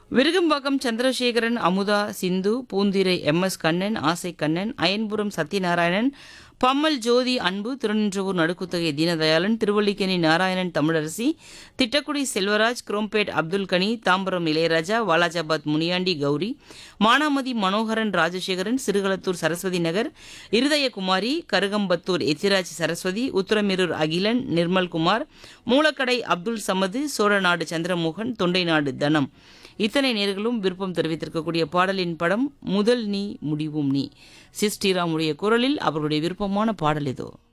Virugambakkam Chandrasekaran Amudha Sindhu Poonthirai M S Kannan ஆசை கண்ணன் அயன்புரம் சத்யநாராயணன் பம்மல் ஜோதி அன்பு திருநின்றவூர் நடுக்குத்தகை தீனதயாளன் திருவல்லிக்கேணி நாராயணன் தமிழரசி திட்டக்குடி செல்வராஜ் குரோம்பேட் அப்துல் கனி தாம்பரம் இளையராஜா வாலாஜாபாத் முனியாண்டி கௌரி மானாமதி மனோகரன் ராஜசேகரன் சிறுகளத்தூர் சரஸ்வதி நகர் இருதயகுமாரி கருகம்பத்தூர் எத்திராஜ் சரஸ்வதி உத்தரமேரூர் அகிலன் நிர்மல்குமார் மூலக்கடை அப்துல் சமது சோழநாடு சந்திரமோகன் தொண்டைநாடு தனம் இத்தனை நேர்களும் விருப்பம் தெரிவித்திருக்கக்கூடிய பாடலின் படம் முதல் நீ முடிவும் நீ சிஸ்டிராமுடைய குரலில் அவர்களுடைய விருப்பமான பாடல் இதோ